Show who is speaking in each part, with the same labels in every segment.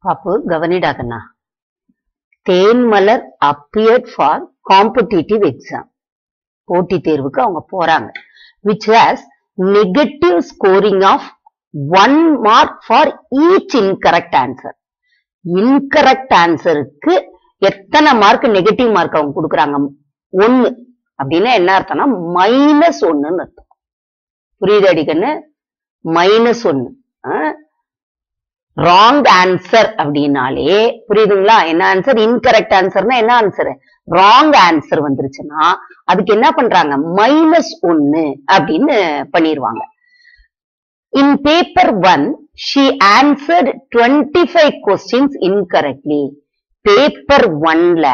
Speaker 1: பாப்பு கவனிடா கண்ணா Thenmalar appeared for competitive exam போட்டித் தேர்வுக்கு அவங்க போறாங்க which has negative scoring of one mark for each incorrect answer incorrect ஆன்சருக்கு எத்தனை மார்க் நெகட்டிவ் மார்க் அவங்க கொடுக்குறாங்க ஒன்னு அப்படின்னா என்ன அர்த்தம்னா மைனஸ் ஒன்னுன்னு அர்த்தம் புரியுது அடிக்கன்னு மைனஸ் ஒன்னு ராங் ஆன்சர் அப்படின்னாலே புரியுதுங்களா என்ன ஆன்சர் இன்கரெக்ட் ஆன்சர்னா என்ன ஆன்சர் ராங் ஆன்சர் வந்துருச்சுன்னா அதுக்கு என்ன பண்றாங்க மைனஸ் ஒன்னு அப்படின்னு பண்ணிருவாங்க in paper one she answered twenty five questions incorrectly paper ஒன்ல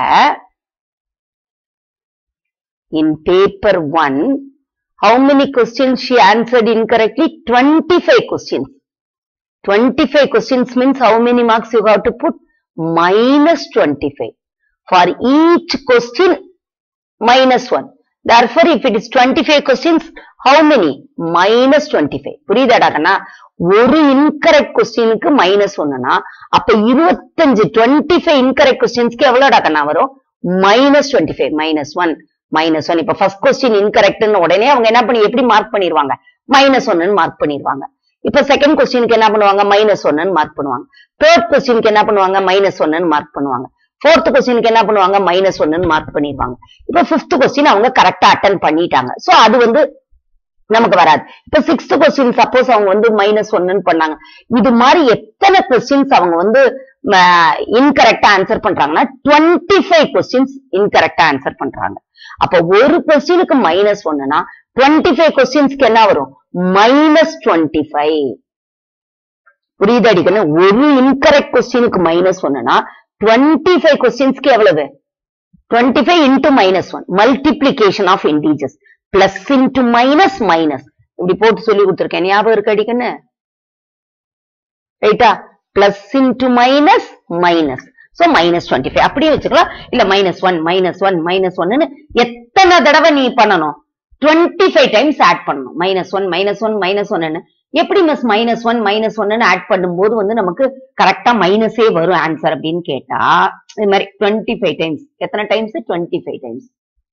Speaker 1: in paper one how many questions she answered incorrectly 25 questions 25 questions means how many marks you have to put minus 25 for each question minus 1 therefore if it is 25 questions how many minus 25 புரியுதாடா கண்ணா ஒரு incorrect கொஸ்டினுக்கு minus ஒண்ணுனா அப்ப இருபத்தஞ்சு twenty five incorrect கொஸ்டின்ஸ்க்கு எவ்வளோடா கண்ணா வரும் minus twenty five minus one minus one இப்ப ஃபர்ஸ்ட் கொஸ்டின் இன்கரெக்ட்னு உடனே அவங்க என்ன பண்ணி எப்படி மார்க் பண்ணிடுவாங்க மைனஸ் ஒன்னு மார்க் பண்ணிடுவாங்க இப்ப செகண்ட் கொஸ்டினுக்கு என்ன பண்ணுவாங்க மைனஸ் ஒன்னு மார்க் பண்ணுவாங்க தேர்ட் கொஸ்டினுக்கு என்ன பண்ணுவாங்க மைனஸ் ஒன்னு மார்க் பண்ணுவாங்க ஃபோர்த் கொஸ்டினுக்கு என்ன பண்ணுவாங்க மைனஸ் ஒன்னு மார்க் பண்ணிடுவாங்க இப்ப பிப்த் கொஸ்டின் அவங்க கரெக்டா அட்டன் பண்ணிட்டாங்க சோ அது வந்து நமக்கு வராது இப்ப சிக்ஸ்த் கொஸ்டின் சப்போஸ் அவங்க வந்து மைனஸ் ஒன்னு பண்ணாங்க இது மாதிரி எத்தனை கொஸ்டின்ஸ் அவங்க வந்து இன்கரெக்டா ஆன்சர் பண்றாங்கன்னா டுவெண்ட்டி ஃபைவ் கொஸ்டின்ஸ் இன்கரெக்டா ஆன்சர் பண்றாங்க அப்ப ஒரு கொஸ்டினுக்கு மைனஸ் ஒண்ணுனா டுவெண்ட்டி ஃபைவ் கொஸ்டின்ஸ்க்கு என்ன வரும் மைனஸ் டுவெண்ட்டி ஃபைவ் புரியுது அடிக்கணும் ஒரு இன்கரெக்ட் கொஸ்டினுக்கு மைனஸ் ஒண்ணுனா டுவெண்ட்டி ஃபைவ் கொஸ்டின்ஸ்க்கு எவ்வளவு twenty five into minus one multiplication of integers plus into minus minus இப்படி போட்டு சொல்லி கொடுத்துருக்கேன் ஞாபகம் இருக்கு அடிக்கன்னு ரைட்டா plus into minus minus so minus twenty five அப்படியே வச்சுக்கலாம் இல்ல minus one minus one minus ஒன்னு எத்தனை தடவை நீ பண்ணணும் டுவெண்ட்டி ஃபைவ் டைம்ஸ் ஆட் பண்ணணும் minus one minus one minus ஒன்னு எப்படி மிஸ் மைனஸ் ஒன் மைனஸ் ஒன்னு ஆட் பண்ணும்போது வந்து நமக்கு கரெக்டா மைனஸே வரும் ஆன்சர் அப்படின்னு கேட்டா இது மாதிரி டுவெண்ட்டி ஃபைவ் டைம்ஸ் எத்தனை டைம்ஸ் டுவெண்ட்டி ஃபைவ் டைம்ஸ்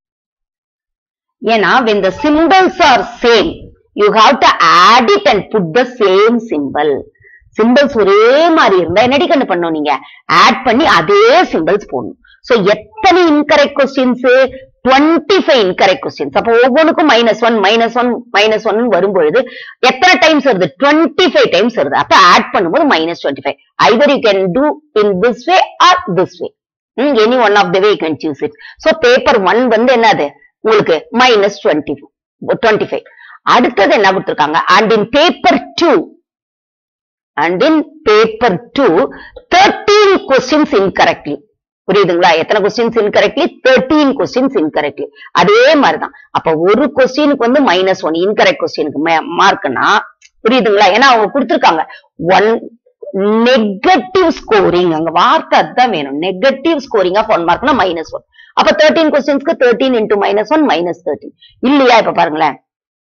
Speaker 1: ஏன்னா when the symbols are same you have to add it and put the same symbol symbols ஒரே மாதிரி இருந்தா என்னடி கண்ணு பண்ணணும் நீங்க ஆட் பண்ணி அதே சிம்பிள்ஸ் போடணும் சோ எத்தனை incorrect questions twenty five incorrect questions அப்போ ஒவ்வொன்றுக்கும் minus one minus one minus one வரும்பொழுது எத்தனை டைம்ஸ் வருது டுவெண்ட்டி ஃபைவ் டைம்ஸ் வருது அப்ப ஆட் பண்ணும்போது minus twenty five either you can do in this way or this way any one of the way can choose it so paper one வந்து என்னது உங்களுக்கு minus twenty twenty five அடுத்தது என்ன கொடுத்துருக்காங்க and in paper two and in paper two thirteen questions incorrectly புரியுதுங்களா எத்தனை questions incorrectly thirteen questions incorrectly அதே மாதிரிதான் அப்ப ஒரு கொஸ்டினுக்கு வந்து மைனஸ் ஒன் இன்கரெக்ட் கொஸ்டினுக்கு மார்க்னா புரியுதுங்களா ஏன்னா அவங்க கொடுத்துருக்காங்க ஒன் நெகட்டிவ் ஸ்கோரிங் அங்க வார்த்தை அதுதான் வேணும் நெகட்டிவ் ஸ்கோரிங் ஆஃப் ஒன் மார்க்னா மைனஸ் ஒன் அப்ப தேர்ட்டீன் கொஸ்டின்ஸ்க்கு thirteen into minus one minus thirteen இல்லையா இப்ப பாருங்களேன்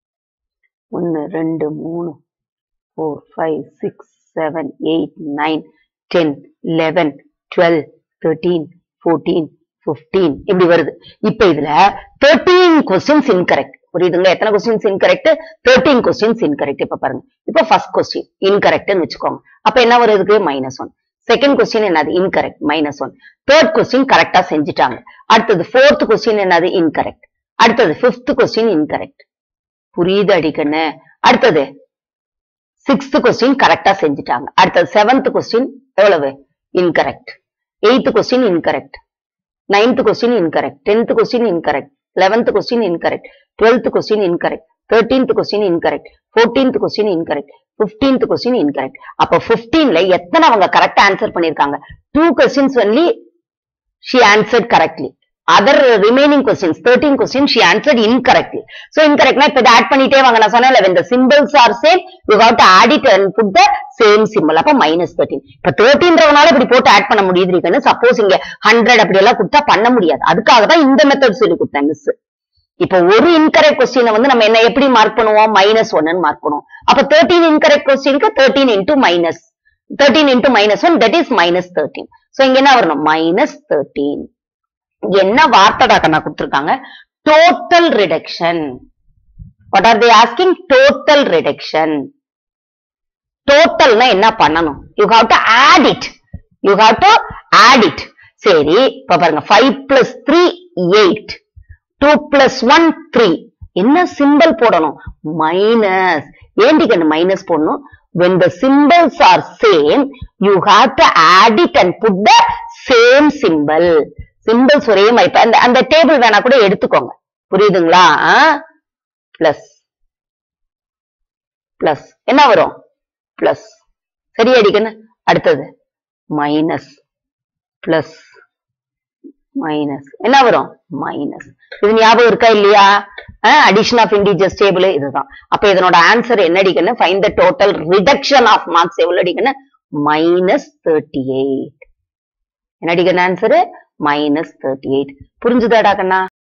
Speaker 1: ஒன்னு ரெண்டு மூணு four five six seven eight nine ten eleven twelve thirteen fourteen fifteen இப்படி வருது இப்ப இதுல தேர்ட்டீன் கொஸ்டின்ஸ் இன்கரெக்ட் புரியுதுங்களா எத்தனை questions incorrect thirteen questions incorrect இப்ப பாருங்க இப்ப ஃபர்ஸ்ட் கொஸ்டின் இன்கரெக்ட்னு வச்சுக்கோங்க அப்ப என்ன வருதுக்கு மைனஸ் ஒன் செகண்ட் கொஸ்டின் என்னது incorrect minus one third question கரெக்டா செஞ்சுட்டாங்க அடுத்தது ஃபோர்த் கொஸ்டின் என்னது இன்கரெக்ட் அடுத்தது பிப்த் கொஸ்டின் இன்கரெக்ட் புரியுது அடிக்கண்ணு அடுத்தது சிக்ஸ்த் கொஸ்டின் கரெக்டா செஞ்சுட்டாங்க அடுத்தது செவன்த் கொஸ்டின் எவ்வளவு incorrect eighth question incorrect ninth question incorrect tenth question incorrect eleventh question incorrect twelfth question incorrect thirteenth question incorrect fourteenth question incorrect fifteenth question incorrect அப்ப பிப்டீன்ல எத்தனை அவங்க கரெக்டா ஆன்சர் பண்ணிருக்காங்க two questions only she answered correctly other remaining questions thirteen question she answered incorrectly so இன்கரெக்ட்னா இப்ப இதை add பண்ணிட்டே வாங்க நான் சொன்னேன் இந்த symbols are same you have to add it and put the same symbol அப்ப மைனஸ் தேர்ட்டின் இப்ப தேர்ட்டின்றவனால இப்படி போட்டு ஆட் பண்ண முடியுது இருக்குன்னு சப்போஸ் இங்க ஹண்ட்ரட் அப்படி எல்லாம் கொடுத்தா பண்ண முடியாது அதுக்காக தான் இந்த மெத்தட் சொல்லி கொடுத்தேன் மிஸ் இப்ப ஒரு இன்கரெக்ட் கொஸ்டினை வந்து நம்ம என்ன எப்படி மார்க் பண்ணுவோம் மைனஸ் ஒன்னு மார்க் பண்ணுவோம் அப்ப தேர்ட்டீன் இன்கரெக்ட் கொஸ்டினுக்கு thirteen into minus thirteen into minus one that is minus thirteen so இங்க என்ன வரணும் மைனஸ் தேர்ட்டீன் என்ன வார்த்தைடா கண்ணா கொடுத்திருக்காங்க total reduction what are they asking total reduction டோட்டல்னா என்ன பண்ணணும் you have to add it you have to add it சரி இப்ப பாருங்க five plus three eight two plus one three என்ன சிம்பிள் போடணும் மைனஸ் ஏண்டி கண்ணு மைனஸ் போடணும் when the symbols are same you have to add it and put the same symbol symbols ஒரே மாதிரி இப்ப அந்த அந்த டேபிள் வேணா கூட எடுத்துக்கோங்க புரியுதுங்களா பிளஸ் பிளஸ் என்ன வரும் பிளஸ் சரி அடிக்கணும் அடுத்தது மைனஸ் பிளஸ் மைனஸ் என்ன வரும் மைனஸ் இது ஞாபகம் இருக்கா இல்லையா அடிஷன் ஆஃப் இண்டிஜஸ் டேபிள் இதுதான் அப்ப இதனோட ஆன்சர் என்ன அடிக்கணும் find the total reduction of marks எவ்வளவு அடிக்கணும் மைனஸ் தேர்ட்டி எயிட் என்ன அடிக்கணும் ஆன்சரு மைனஸ் தேர்ட்டி எயிட் புரிஞ்சுதாடா கண்ணா